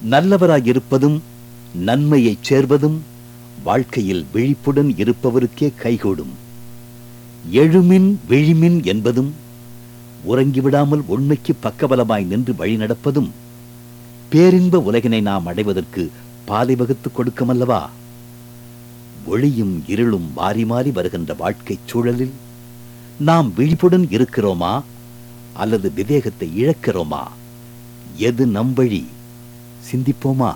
நல்லவராயிருப்பதும் நன்மையைச் சேர்வதும் வாழ்க்கையில் விழிப்புடன் இருப்பவருக்கே கைகூடும் எழுமின் விழிமின் என்பதும் உறங்கிவிடாமல் உண்மைக்கு பக்கபலமாய் நின்று வழிநடப்பதும் பேரின்ப உலகினை நாம் அடைவதற்கு பாதை வகுத்துக் கொடுக்குமல்லவா ஒளியும் இருளும் மாறி மாறி வருகின்ற வாழ்க்கைச் சூழலில் நாம் விழிப்புடன் இருக்கிறோமா அல்லது விவேகத்தை இழக்கிறோமா எது நம் வழி சிந்திப்போமா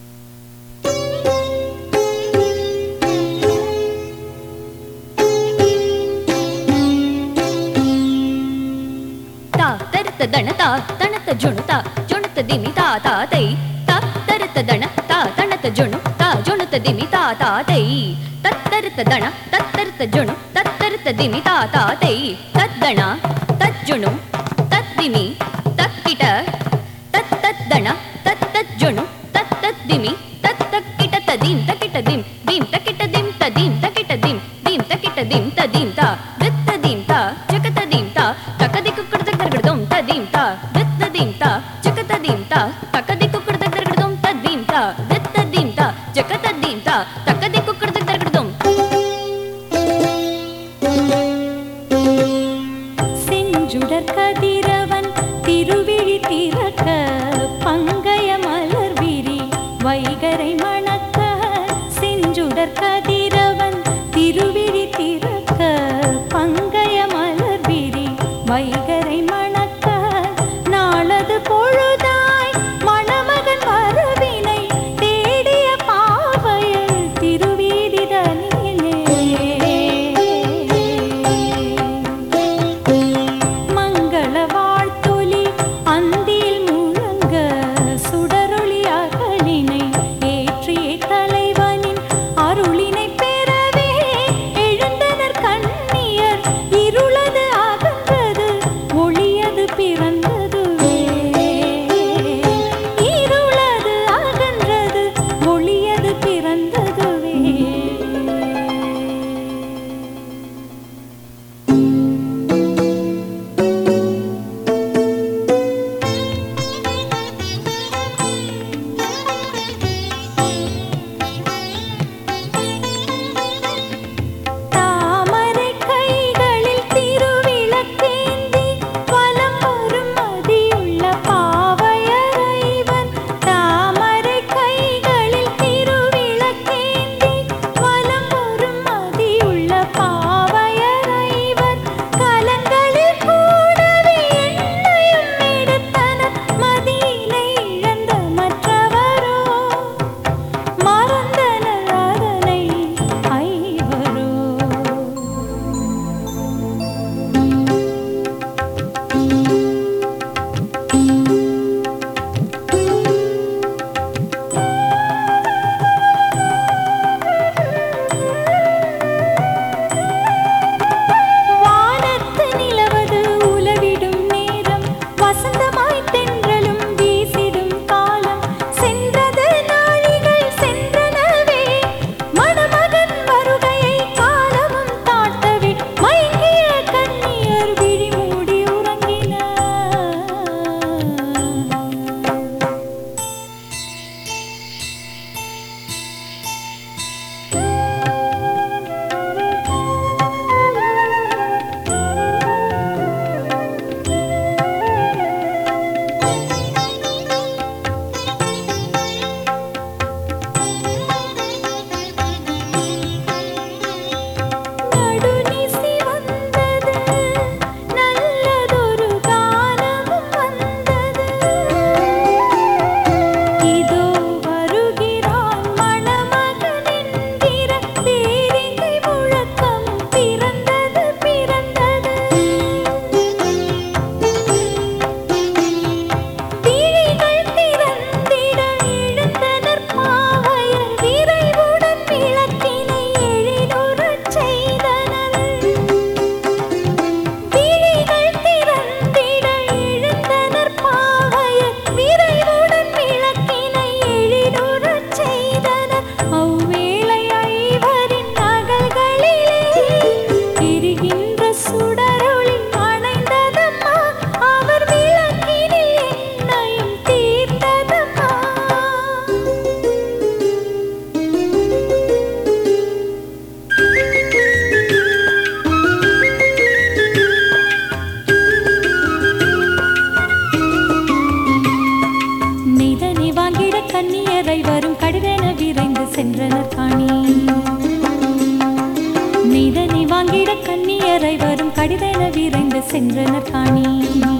ತಾ ತರತ ದಣ ತಾ ತಣತ ಜುಣು ತಾ ಜುಣುತ ದಿಮಿ ತಾ ತಾ ತೈ ತಾ ತರತ ದಣ ತಾ ತಣತ ಜುಣು ತಾ ಜುಣುತ ದಿಮಿ ತಾ ತಾ ತೈ ತತ್ತರತ ದಣ ತತ್ತರತ ಜುಣು ತತ್ತರತ ದಿಮಿ ತಾ ತಾ ತೈ ತದ್ದಣ ತಜ್ಜುಣು ತದ್ದಿಮಿ ತಕ್ಕಿಟ ತತ್ತತ್ ದಣ ತತ್ತತ್ ಜುಣು ತತ್ತತ್ ದಿಮಿ ತತ್ತಕ್ಕಿಟ ತದೀಂ ತಕಿಟ ದಿಂ ದೀಂ ತಕಿಟ ದಿಂ ತದೀಂ ತಕಿಟ ದಿಂ ದೀಂ ತಕಿಟ ದಿಂ ತದೀಂ ತಾ ದತ್ತ ದೀಂ ತಾ ಜಗತ ದೀಂ ತಾ ತಕದಿ ಕುಕ್ಕುಡ ತಗರ್ಗಡದಂ ತದೀಂ ತಾ ದತ್ತ ದೀಂ ತಾ ಜಗತ ದೀಂ ತಾ ತಕದಿ ಕುಕ್ಕುಡ ತಗರ್ಗಡದಂ ತದೀಂ ತಾ ದತ್ತ ದೀಂ ತಾ ಜಗತ ದೀಂ ತಾ ತಕದಿ ಕುಕ್ಕುಡ ತಗರ್ಗಡದಂ செஞ்சுடர் கதிரவன் திருவிழி திறக்க பங்கய மலர் விரி வைகரை மணக்க செஞ்சுடர் கதிரவன் திருவிழி திறக்க பங்கய மலர் விரி வைகரை மணக்க நாளது பொழுதாய் மணமகன் வரவினை கன்னியரை வரும் கடிதென விரைந்து சென்றனர் காணி நீதனை வாங்கிட கன்னியரை வரும் கடிதென விரைந்து சென்றனர் காணி